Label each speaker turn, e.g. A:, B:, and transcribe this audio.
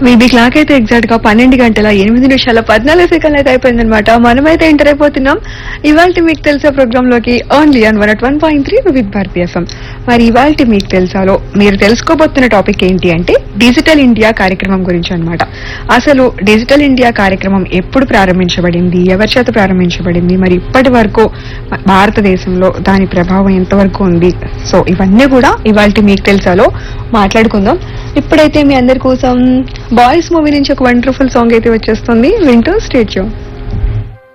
A: maybe clock అయితే exact గా పన్నెండు గంటల ఎనిమిది నిమిషాల పద్నాలుగు సెకండ్లు అయితే అయిపోయిందనమాట మనమైతే ఎంటర్ అయిపోతున్నాం ఇవాళ మీకు తెలిసే ప్రోగ్రామ్ లోకి only on one one point three with Bharati FM మరి ఇవాళ మీకు తెలుసాలో మీరు తెలుసుకోబోతున్న టాపిక్ ఏంటి అంటే డిజిటల్ ఇండియా కార్యక్రమం గురించి అన్నమాట అసలు డిజిటల్ ఇండియా కార్యక్రమం ఎప్పుడు ప్రారంభించబడింది ఎవరి చేత ప్రారంభించబడింది మరి ఇప్పటి వరకు భారతదేశంలో దాని ప్రభావం ఎంతవరకు ఉంది సో ఇవన్నీ కూడా ఇవాళ మీకు తెలుసాలో మాట్లాడుకుందాం ఇప్పుడైతే మీ అందరి కోసం బాయ్స్ మూవీ నుంచి ఒక వండర్ఫుల్ సాంగ్ అయితే వచ్చేస్తుంది వింటూ స్టేట్